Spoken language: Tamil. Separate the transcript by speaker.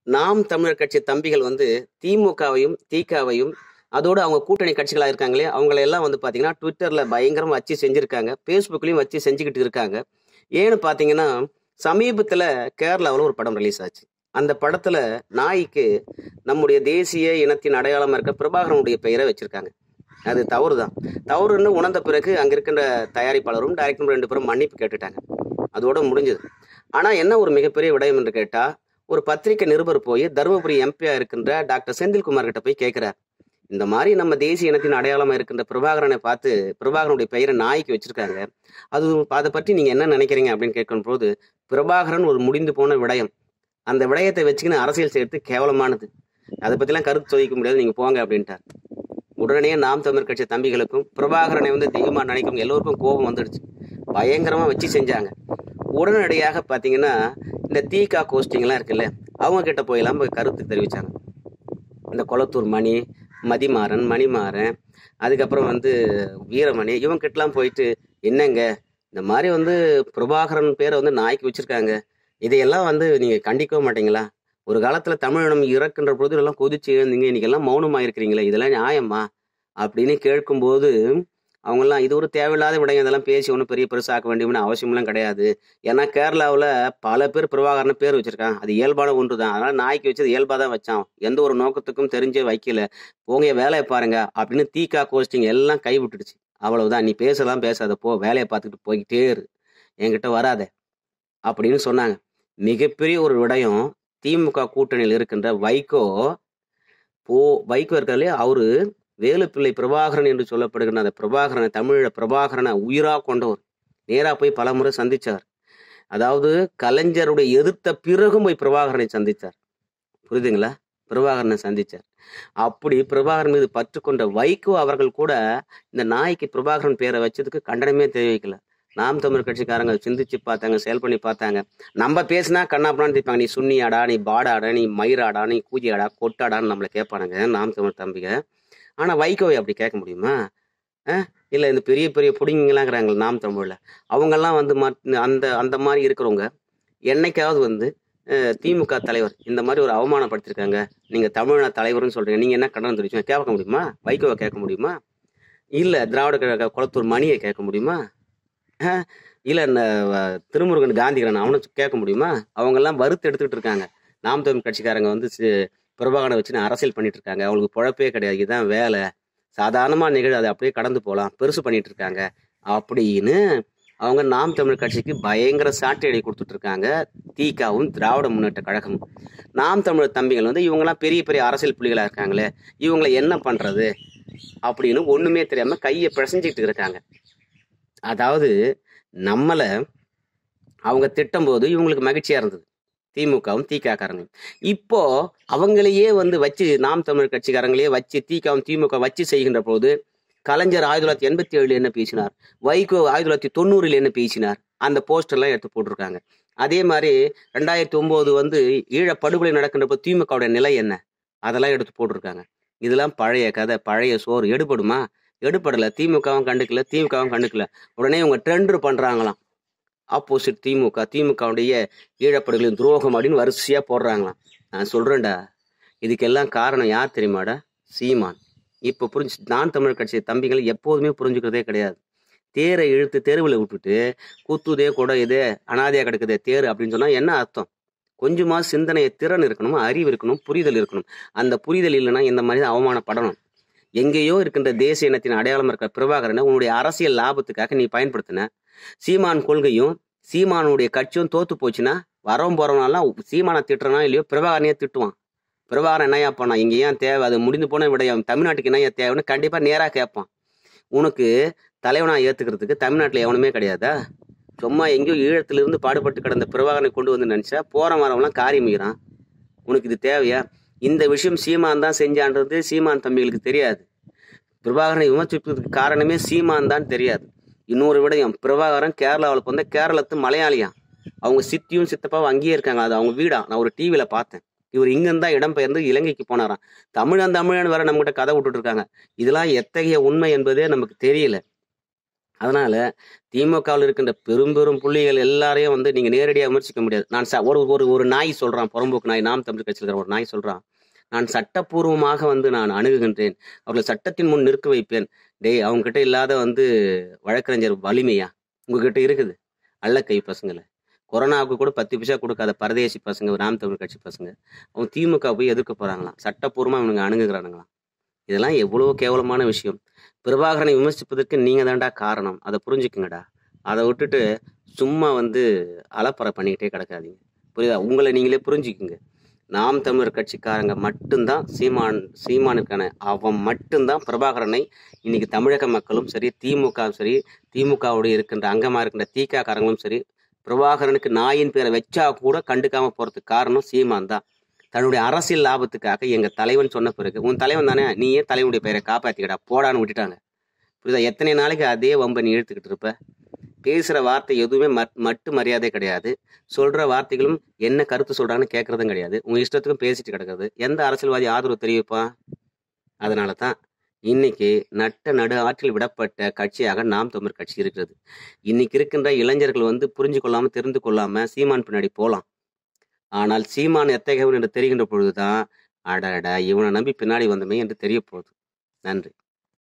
Speaker 1: நாம் தமிழர் கட்சி தம்பிகள் வந்து திமுகவையும் திகாவையும் அதோடு அவங்க கூட்டணி கட்சிகளா இருக்காங்களே அவங்கள எல்லாம் வந்து பாத்தீங்கன்னா ட்விட்டர்ல பயங்கரமா வச்சு செஞ்சிருக்காங்க ஃபேஸ்புக்லயும் வச்சு செஞ்சுக்கிட்டு இருக்காங்க ஏன்னு பாத்தீங்கன்னா சமீபத்துல கேரளாவில் ஒரு படம் ரிலீஸ் ஆச்சு அந்த படத்துல நாய்க்கு நம்முடைய தேசிய இனத்தின் அடையாளமா இருக்க பிரபாகரனுடைய பெயரை வச்சிருக்காங்க அது தவறு தான் தவறுன்னு உணர்ந்த பிறகு அங்க இருக்கின்ற தயாரிப்பாளரும் டைரக்டரும் ரெண்டு பேரும் மன்னிப்பு கேட்டுட்டாங்க அதோட முடிஞ்சது ஆனா என்ன ஒரு மிகப்பெரிய விடயம் என்று கேட்டா ஒரு பத்திரிகை நிருபர் போய் தருமபுரி எம்பியா இருக்கின்ற டாக்டர் செந்தில்குமார் கிட்ட போய் கேட்கிறார் இந்த மாதிரி நம்ம தேசிய இனத்தின் அடையாளமா இருக்கின்ற பிரபாகரனை பார்த்து பிரபாகரனுடைய பெயரை நாய்க்கு வச்சிருக்காங்க அது அதை பற்றி நீங்க என்ன நினைக்கிறீங்க அப்படின்னு கேட்கும் போது பிரபாகரன் ஒரு முடிந்து போன விடயம் அந்த விடயத்தை வச்சுக்கின்னு அரசியல் செய்யறது கேவலமானது அதை பத்திலாம் கருத்து சொல்லிக்க முடியாது நீங்க போங்க அப்படின்ட்டார் உடனே நாம் தமிழ் கட்சி தம்பிகளுக்கும் பிரபாகரனை வந்து தெய்வமா நினைக்கும் எல்லோருக்கும் கோபம் வந்துடுச்சு பயங்கரமா வச்சு செஞ்சாங்க உடனடியாக பாத்தீங்கன்னா இந்த தீகா கோஷ்டிங்லாம் இருக்குல்ல அவங்க கிட்ட போயெல்லாம் போய் கருத்து தெரிவிச்சாங்க இந்த கொளத்தூர் மணி மதிமாறன் மணிமாறன் அதுக்கப்புறம் வந்து வீரமணி இவங்க கிட்டலாம் போயிட்டு என்னங்க இந்த மாதிரி வந்து பிரபாகரன் பேரை வந்து நாய்க்கு வச்சிருக்காங்க இதையெல்லாம் வந்து நீங்க கண்டிக்கவும் மாட்டீங்களா ஒரு காலத்துல தமிழினம் இறக்குன்ற பொழுது எல்லாம் கொதிச்சு எழுந்தீங்க இன்னைக்கு எல்லாம் மௌனமா இருக்கிறீங்களே இதெல்லாம் நியாயமா அப்படின்னு கேட்கும்போது அவங்கெல்லாம் இது ஒரு தேவையில்லாத விடயம் இதெல்லாம் பேசி ஒன்றும் பெரிய பெருசாக்க வேண்டியம்னு அவசியம்லாம் கிடையாது ஏன்னா கேரளாவில் பல பேர் பிரபாகரன் பேர் வச்சிருக்கான் அது இயல்பான ஒன்று தான் அதனால நாய்க்கு வச்சது இயல்பாக தான் வச்சான் எந்த ஒரு நோக்கத்துக்கும் தெரிஞ்சே வைக்கல போங்க வேலையை பாருங்க அப்படின்னு தீகா கோஸ்டிங் எல்லாம் கை விட்டுடுச்சு அவ்வளவுதான் நீ பேசலாம் பேசாத போ வேலையை பார்த்துக்கிட்டு போய்கிட்டே இரு என்கிட்ட வராத அப்படின்னு சொன்னாங்க மிகப்பெரிய ஒரு விடயம் திமுக கூட்டணியில் இருக்கின்ற வைகோ போ வைகோ இருக்காலே அவரு வேலுப்பிள்ளை பிரபாகரன் என்று சொல்லப்படுகிற அந்த பிரபாகரனை தமிழ பிரபாகரனை உயிரா கொண்டவர் நேரா போய் பல முறை சந்திச்சார் அதாவது கலைஞருடைய எதிர்த்த பிறகும் போய் பிரபாகரனை சந்திச்சார் புரியுதுங்களா பிரபாகரனை சந்திச்சார் அப்படி பிரபாகரன் மீது பற்று கொண்ட வைகோ அவர்கள் கூட இந்த நாய்க்கு பிரபாகரன் பேரை வச்சதுக்கு கண்டனமே தெரிவிக்கல நாம் தமிழ் கட்சிக்காரங்க சிந்திச்சு பார்த்தாங்க செயல் பண்ணி பார்த்தாங்க நம்ம பேசினா கண்ணாப்பண்ணான்னு திப்பாங்க நீ சுன்னியாடா நீ பாடாடா நீ மயிராடா நீ கூஜியாடா கொட்டாடான்னு நம்மளை கேட்பானுங்க நாம் தமிழ் தம்பிங்க ஆனா வைகோவை அப்படி கேட்க முடியுமா அஹ் இல்ல இந்த பெரிய பெரிய புடிங்கலாங்கிறாங்க நாம் தமிழ்ல அவங்கெல்லாம் வந்து மத்- அந்த அந்த மாதிரி இருக்கிறவங்க என்னைக்காவது வந்து அஹ், திமுக தலைவர் இந்த மாதிரி ஒரு அவமானப்படுத்திருக்காங்க நீங்க தமிழ்நாடு தலைவர்னு சொல்றீங்க நீங்க என்ன கண்டனம் தெரிவிச்சு கேட்க முடியுமா வைகோவை கேட்க முடியுமா இல்ல திராவிட கழக குளத்தூர் மணியை கேட்க முடியுமா அஹ், இல்ல இந்த அஹ், திருமுருகன் காந்திகரன் அவனை கேட்க முடியுமா அவங்க எல்லாம் வறுத்து எடுத்துக்கிட்டு இருக்காங்க நாம் தமிழ் கட்சிக்காரங்க வந்து சி- பிரபாகரனை வச்சு அரசியல் பண்ணிட்டு இருக்காங்க அவங்களுக்கு பொழப்பே கிடையாது இதுதான் வேலை சாதாரணமா நிகழ் அதை அப்படியே கடந்து போகலாம் பெருசு பண்ணிட்டு இருக்காங்க அப்படின்னு அவங்க நாம் தமிழ் கட்சிக்கு பயங்கர சாட்டையடி கொடுத்துட்டு இருக்காங்க தீகாவும் திராவிட முன்னேற்ற கழகமும் நாம் தமிழர் தம்பிகள் வந்து இவங்கெல்லாம் பெரிய பெரிய அரசியல் புலிகளா இருக்காங்களே இவங்களை என்ன பண்றது அப்படின்னு ஒண்ணுமே தெரியாம கையை பிசைஞ்சிட்டு இருக்காங்க அதாவது நம்மள அவங்க திட்டம் போது இவங்களுக்கு மகிழ்ச்சியா இருந்தது திமுகவும் திகாக்காரங்களும் இப்போ அவங்களையே வந்து வச்சு நாம் தமிழ் கட்சிக்காரங்களையே வச்சு திகாவும் திமுக வச்சு செய்கின்ற போது கலைஞர் ஆயிரத்தி தொள்ளாயிரத்தி எண்பத்தி ஏழுல என்ன பேசினார் வைகோ ஆயிரத்தி தொள்ளாயிரத்தி தொண்ணூறுல என்ன பேசினார் அந்த போஸ்டர்லாம் எடுத்து போட்டிருக்காங்க அதே மாதிரி ரெண்டாயிரத்தி ஒன்பது வந்து ஈழ படுகொலை நடக்கின்றப்போ திமுகவுடைய நிலை என்ன அதெல்லாம் எடுத்து போட்டிருக்காங்க இதெல்லாம் பழைய கதை பழைய சோறு எடுபடுமா எடுபடல திமுகவும் கண்டுக்கல திமுகவும் கண்டுக்கல உடனே இவங்க ட்ரெண்ட் பண்றாங்களாம் ஆப்போசிட் திமுக திமுகவுடைய ஈழப்படுகளின் துரோகம் அப்படின்னு வரிசையா போடுறாங்களாம் நான் சொல்றேன்டா இதுக்கெல்லாம் காரணம் யார் தெரியுமாடா சீமான் இப்போ புரிஞ்சு நான் தமிழ் கட்சி தம்பிகள் எப்போதுமே புரிஞ்சுக்கிறதே கிடையாது தேரை இழுத்து தெருவில் விட்டுட்டு குத்துதே குடையுதே அனாதையா கிடக்குதே தேர் அப்படின்னு சொன்னா என்ன அர்த்தம் கொஞ்சமா சிந்தனை திறன் இருக்கணும் அறிவு இருக்கணும் புரிதல் இருக்கணும் அந்த புரிதல் இல்லைன்னா இந்த மாதிரி தான் அவமானப்படணும் எங்கேயோ இருக்கின்ற தேசிய இனத்தின் அடையாளம் இருக்கிற பிரபாகரனை உன்னுடைய அரசியல் லாபத்துக்காக நீ பயன்படுத்தின சீமான் கொள்கையும் சீமானுடைய கட்சியும் தோத்து போச்சுன்னா வரவும் போறவனாலாம் சீமானை திட்டுறனா இல்லையோ பிரபாகரனையே திட்டுவான் பிரபாகரன் என்னையா பண்ணா இங்க ஏன் தேவை அது முடிந்து போன விடயம் தமிழ்நாட்டுக்கு என்னையா தேவைன்னு கண்டிப்பா நேரா கேட்பான் உனக்கு தலைவனா ஏத்துக்கிறதுக்கு தமிழ்நாட்டுல எவனுமே கிடையாதா சும்மா எங்கேயோ ஈழத்திலிருந்து பாடுபட்டு கிடந்த பிரபாகரனை கொண்டு வந்து நினைச்சா போற வரவெல்லாம் காரியமிக்கிறான் உனக்கு இது தேவையா இந்த விஷயம் சீமான் தான் செஞ்சான்றது சீமான் தம்பிகளுக்கு தெரியாது பிரபாகரனை விமர்சிப்பதற்கு காரணமே சீமான் தான் தெரியாது இன்னொரு விடயம் பிரபாகரன் கேரளாவில் பிறந்த கேரளத்து மலையாளியாம் அவங்க சித்தியும் சித்தப்பாவும் அங்கேயே இருக்காங்க அது அவங்க வீடா நான் ஒரு டிவியில பார்த்தேன் இவர் இங்கிருந்து தான் இடம்பெயர்ந்து இலங்கைக்கு போனாராம் தமிழன் தமிழன் வேற நம்மகிட்ட கதை விட்டுட்டு இருக்காங்க இதெல்லாம் எத்தகைய உண்மை என்பதே நமக்கு தெரியல அதனால திமுகவில் இருக்கின்ற பெரும் பெரும் புள்ளிகள் எல்லாரையும் வந்து நீங்க நேரடியாக விமர்சிக்க முடியாது நான் ச- ஒரு ஒரு ஒரு நாய் சொல்றான் புறம்போக்கு நாய் நாம் தமிழ் கட்சியில் இருக்கிற ஒரு நாய் சொல்றான் நான் சட்டப்பூர்வமாக வந்து நான் அணுகுகின்றேன் அவர்களை சட்டத்தின் முன் நிற்க வைப்பேன் டேய் அவங்க கிட்ட இல்லாத வந்து வழக்கறிஞர் வலிமையா உங்ககிட்ட இருக்குது அல்ல கை பசங்களை கொரோனாவுக்கு கூட பத்து பைசா கொடுக்காத பரதேசி பசங்க நாம் தமிழ் கட்சி பசங்க அவங்க திமுக போய் எதிர்க்க போறாங்களாம் சட்டப்பூர்வமா இவனுங்க அணுகுகிறானுங்களாம் இதெல்லாம் எவ்வளவு கேவலமான விஷயம் பிரபாகரனை விமர்சிப்பதற்கு நீங்க தான்டா காரணம் அதை புரிஞ்சுக்குங்கடா அதை விட்டுட்டு சும்மா வந்து அலப்பறை பண்ணிக்கிட்டே கிடக்காதீங்க புரியுதா உங்களை நீங்களே புரிஞ்சுக்குங்க நாம் தமிழர் கட்சிக்காரங்க மட்டும்தான் சீமான் சீமானுக்கான அவன் மட்டும்தான் பிரபாகரனை இன்னைக்கு தமிழக மக்களும் சரி திமுகவும் சரி திமுகவுடைய இருக்கின்ற அங்கமா இருக்கின்ற தீகா காரங்களும் சரி பிரபாகரனுக்கு நாயின் பேரை வச்சா கூட கண்டுக்காம போறதுக்கு காரணம் சீமான் தான் தன்னுடைய அரசியல் லாபத்துக்காக எங்க தலைவன் சொன்ன பிறகு உன் தலைவன் தானே நீயே தலைவனுடைய பெயரை காப்பாத்திக்கடா போடான்னு விட்டுட்டாங்க புரியுதா எத்தனை நாளைக்கு அதே வம்பை நீ இழுத்துக்கிட்டு இருப்ப பேசுற வார்த்தை எதுவுமே மட்- மட்டு மரியாதை கிடையாது சொல்ற வார்த்தைகளும் என்ன கருத்து சொல்றான்னு கேட்கறதும் கிடையாது உங்க இஷ்டத்துக்கும் பேசிட்டு கிடக்குறது எந்த அரசியல்வாதி ஆதரவு தெரிவிப்பான் அதனால தான் இன்னைக்கு நட்ட நடு ஆற்றில் விடப்பட்ட கட்சியாக நாம் தமிழ் கட்சி இருக்கிறது இன்னைக்கு இருக்கின்ற இளைஞர்கள் வந்து புரிஞ்சு கொள்ளாம தெரிந்து கொள்ளாம சீமான் பின்னாடி போலாம் ஆனால் சீமான் எத்தகையவன் என்று தெரிகின்ற பொழுதுதான் அடடா இவனை நம்பி பின்னாடி வந்தமே என்று தெரிய போகுது நன்றி